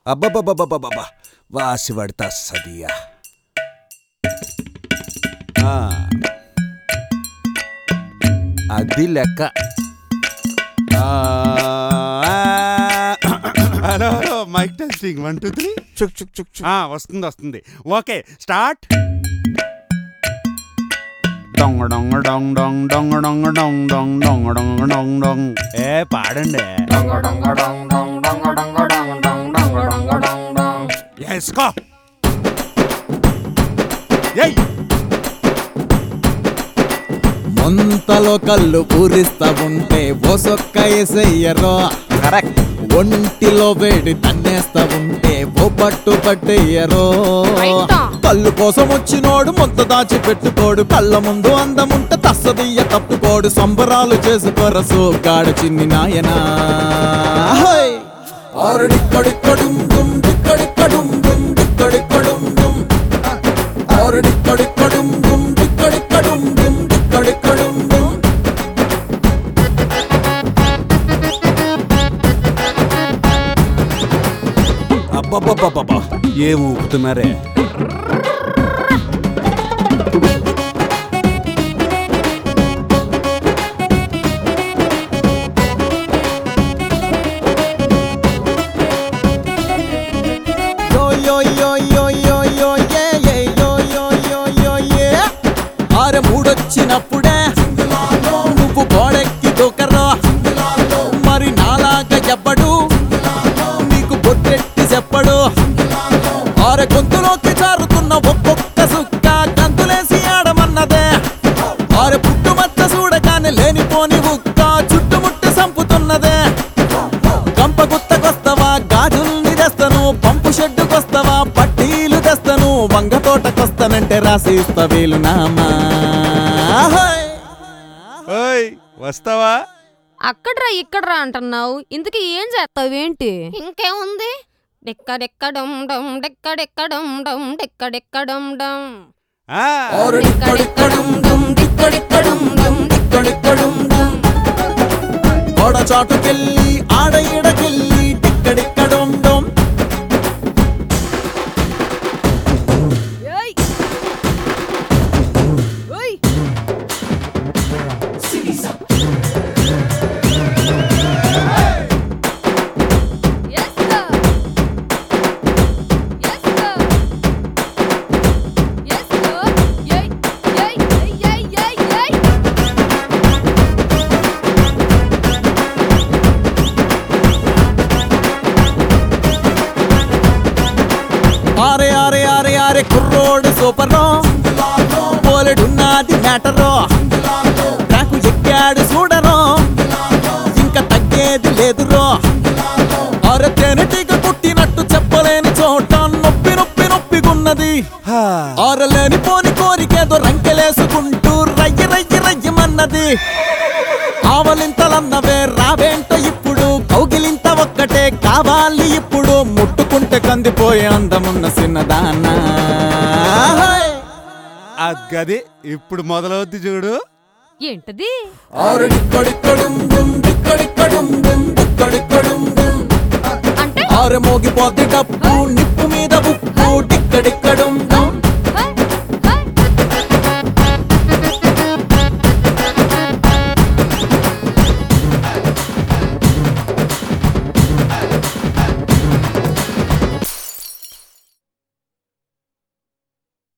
అబ్బబ్బబ్బబ్బబ్బబ్బా వాసి పడతా సదియా ఆ. అది లెక్క ఆ, hello hello mike testing one two three చుక్ చుక్ చుక్ చుక్. వస్తుంది వస్తుంది ఓకే స్టార్ట్ డొంగ డొంగ డొంగ డొంగ డొంగ డొంగ డొంగ డొంగ డొంగ డొంగ డొంగ డొంగ ఏ పాడండి వేసుకో ఏయ్ ముంతలో కళ్ళు పూరిస్తా ఉంటే ఓసొక్క ఎసయ్యరో కరెక్ట్ ఒంటిలో వేడి తన్నేస్తా ఉంటే ఓ పట్టు పట్టేయరో రైటా. కళ్ళు కోసం వచ్చినోడు మొత్త దాచి పెట్టుకోడు కళ్ళ ముందు అందముంట తస్సదియ్య తప్పుకోడు సంబరాలు చేసుకోరసు గాడు చిన్ని నాయనా హై! ఆరుడిక్కడిక్కడుం దుం డిక్కడిక్కడుం దుం డిక్కడిక్కడుం దుం. ఆరుడిక్కడిక్కడుం దుం డిక్కడిక్కడుం దుం డిక్కడిక్కడుం దుం. అబ్బబ్బబ్బబ్బబ్బా ఏం ఊపుతున్నారే Yo yo yo yo yo yo yeah yeah yo yo yo yo yeah ఆరు మూడొచ్చినప్పుడే నువ్వు గోడెక్కి దూకరా మరి నాలాగా చెప్పడు నీకు బొట్టెట్టి చెప్పడు ఆరు గొంతులోకి జారుతున్న ఒక్కొక్క సుక్క గంతులేసి ఆడమన్నదే ఆరు పుట్టుమచ్చ చూడగానే లేనిపోని ఉక్క చుట్టుముట్టు సంపుతున్నదే గంప గుత్తకొస్తావా గాజుల్ని తెస్తాను పంపు షెడ్డుకొస్తావా పట్టీలు తెస్తాను వంగ తోటకొస్తానంటే రాసి ఇస్తా వీలు నామా హై! ఓయ్ వస్తావా అక్కడ్రా ఇక్కడ్రా అంటున్నావు ఇంతకీ ఏం చేస్తావేంటి ఇంకేముంది డెక్కడెక్కడం డమ్ డెక్కడెక్కడం డమ్ డెక్కడెక్కడం డమ్ ఆ, డెక్కడెక్కడం డమ్ డెక్కడెక్కడం డమ్ డెక్కడెక్కడం డమ్ గోడ చాటుకెళ్ళి ఆడ ఈడకెళ్ళి టిక్కడిక్కడుండం ఏయ్ ఓయ్ Yes, sir. Yes, sir. Yes, sir. Yay, yay, yay, yay, yay, yay. ఆరే ఆరే ఆరే ఆరే కుర్రోడు సూపరో పోలెడున్నది మ్యాటరో నాకు ఎక్కాడు చూడరో ఇంకా తగ్గేది లేదురో అరే తేనెటీగ పుట్టినట్టు చెప్పలేని చోట నొప్పి నొప్పి నొప్పిగున్నది ఆరలేని పోని కోరికేదో రంకెలేసుకుంటూ రయ్య రయ్య రయ్యమన్నది ఆవలింతలన్నవే రావేంట ఇప్పుడు కౌగిలింత ఒక్కటే కావాలి ఇప్పుడు ముట్టుకుంటే కందిపోయే అందమున్న చిన్నదానా హై! ఆ గది ఇప్పుడు మొదలవుద్ది చూడు ఏంటది ఆరుడిక్కడిక్కడుం దుం డిక్కడిక్కడుం దుం డిక్కడిక్కడుం దుం. అంటే ఆరు మోగిపోతే డప్పు నిప్పు మీద ఉప్పు డిక్కడిక్కడుం